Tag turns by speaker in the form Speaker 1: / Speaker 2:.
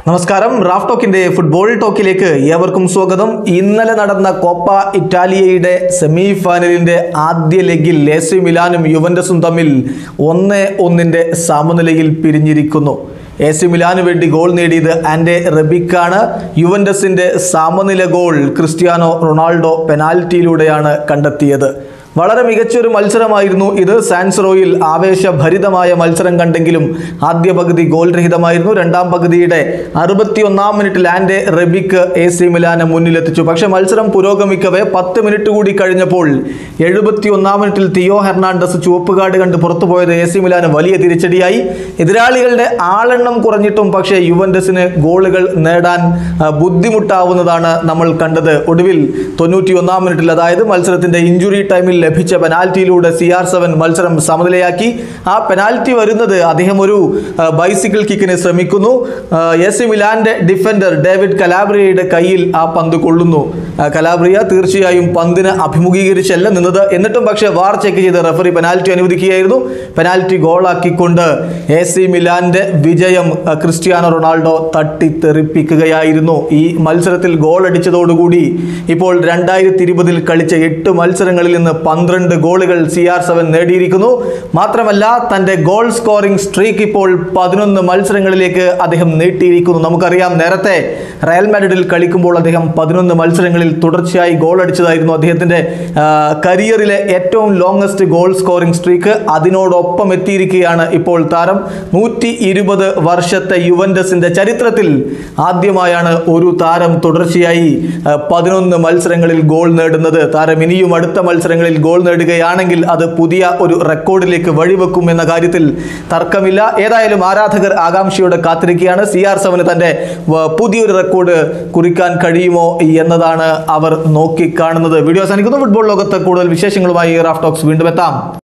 Speaker 1: നമസ്കാരം Raf ടോക്കിന്റെ football ടോക്കിലേക്ക് ഏവർക്കും സ്വാഗതം ഇന്നലെ നടന്ന കോപ്പ ഇറ്റാലിയയുടെ സെമി ഫൈനലിന്റെ ആദ്യ ലെഗിൽ എ സി മിലാനും യുവന്റസും തമ്മിൽ ഒന്ന് ഒന്നിന്റെ സമനിലയിൽ പിരിഞ്ഞിരിക്കുന്നു എ സി മിലാനു വേണ്ടി ഗോൾ നേടിയത് ആൻഡെ റബിക്കാണ് യുവന്റസിന്റെ സമനില ഗോൾ ക്രിസ്ത്യാനോ റൊണാൾഡോ പെനാൽറ്റിയിലൂടെയാണ് കണ്ടെത്തിയത് വളരെ മികച്ചൊരു മത്സരമായിരുന്നു ഇത് സാൻസ്റോയിൽ ആവേശഭരിതമായ മത്സരം കണ്ടെങ്കിലും ആദ്യ പകുതി ഗോൾ രഹിതമായിരുന്നു രണ്ടാം പകുതിയുടെ അറുപത്തിയൊന്നാം മിനിറ്റിൽ ആൻഡെ റബിക്ക് എ സി മിലാനെ മുന്നിലെത്തിച്ചു പക്ഷേ മത്സരം പുരോഗമിക്കവേ പത്ത് മിനിറ്റ് കൂടി കഴിഞ്ഞപ്പോൾ എഴുപത്തിയൊന്നാം മിനിറ്റിൽ തിയോ ഹെർണാണ്ടസ് ചുവപ്പ് കാർഡ് കണ്ട് പുറത്തുപോയത് എ സി മിലാന് വലിയ തിരിച്ചടിയായി എതിരാളികളുടെ ആളെണ്ണം കുറഞ്ഞിട്ടും പക്ഷേ യുവന്റസിന് ഗോളുകൾ നേടാൻ ആ, ബുദ്ധിമുട്ടാവുന്നതാണ് നമ്മൾ കണ്ടത് ഒടുവിൽ തൊണ്ണൂറ്റി ഒന്നാം മിനിറ്റിൽ അതായത് മത്സരത്തിന്റെ ഇഞ്ചുറി ടൈമിൽ ലഭിച്ച പെനാൽറ്റിയിലൂടെ സി ആർ സെവൻ മത്സരം സമനിലയാക്കി ആ പെനാൽറ്റി വരുന്നത് അദ്ദേഹം ഒരു ആ, ബൈസിക്കിൾ കിക്കിന് ശ്രമിക്കുന്നു ആ, എ സി മിലാന്റെ ഡിഫൻഡർ ഡേവിഡ് കലാബ്രിയയുടെ കയ്യിൽ ആ പന്ത് കൊള്ളുന്നു ആ, കലാബ്രിയ തീർച്ചയായും പന്തിന് അഭിമുഖീകരിച്ചല്ല നിന്നത് എന്നിട്ടും പക്ഷേ വാർ ചെക്ക് ചെയ്ത് റഫറി പെനാൽറ്റി അനുവദിക്കുകയായിരുന്നു പെനാൽറ്റി ഗോളാക്കിക്കൊണ്ട് എ സി മിലാന്റെ വിജയം ആ, ക്രിസ്ത്യാനോ റൊണാൾഡോ തട്ടിത്തെറിപ്പിക്കുകയായിരുന്നു ഈ മത്സരത്തിൽ ഗോൾ അടിച്ചതോടുകൂടി ഇപ്പോൾ രണ്ടായിരത്തി ഇരുപതിൽ കളിച്ച എട്ട് മത്സരങ്ങളിൽ നിന്ന് പന്ത്രണ്ട് ഗോളുകൾ സി ആർ സെവൻ നേടിയിരിക്കുന്നു മാത്രമല്ല തന്റെ ഗോൾ സ്കോറിംഗ് സ്ട്രീക്ക് ഇപ്പോൾ പതിനൊന്ന് മത്സരങ്ങളിലേക്ക് അദ്ദേഹം നീട്ടിയിരിക്കുന്നു നമുക്കറിയാം നേരത്തെ റയൽ മാഡ്രിഡിൽ കളിക്കുമ്പോൾ അദ്ദേഹം പതിനൊന്ന് മത്സരങ്ങളിൽ തുടർച്ചയായി ഗോൾ അടിച്ചതായിരുന്നു അദ്ദേഹത്തിന്റെ ആ, കരിയറിലെ ഏറ്റവും ലോങ്സ്റ്റ് ഗോൾ സ്കോറിംഗ് സ്ട്രീക്ക് അതിനോടൊപ്പം എത്തിയിരിക്കുകയാണ് ഇപ്പോൾ താരം നൂറ്റി ഇരുപത് വർഷത്തെ യുവന്റസിന്റെ ചരിത്രത്തിൽ ആദ്യമായാണ് ഒരു താരം തുടർച്ചയായി ആ, പതിനൊന്ന് മത്സരങ്ങളിൽ ഗോൾ നേടുന്നത് താരം ഇനിയും അടുത്ത മത്സരങ്ങളിൽ ഗോൾ നേടുകയാണെങ്കിൽ അത് പുതിയ ഒരു റെക്കോർഡിലേക്ക് വഴിവെക്കും എന്ന കാര്യത്തിൽ തർക്കമില്ല ഏതായാലും ആരാധകർ ആകാംക്ഷയോടെ കാത്തിരിക്കുകയാണ് സി ആർ സെവന് തന്റെ വ- പുതിയൊരു റെക്കോർഡ് കുറിക്കാൻ കഴിയുമോ എന്നതാണ് അവർ നോക്കിക്കാണുന്നത് വീഡിയോ അവസാനിക്കുന്നു ഫുട്ബോൾ ലോകത്ത് കൂടുതൽ വിശേഷങ്ങളുമായി റാഫ് ടോക്സ് വീണ്ടും എത്താം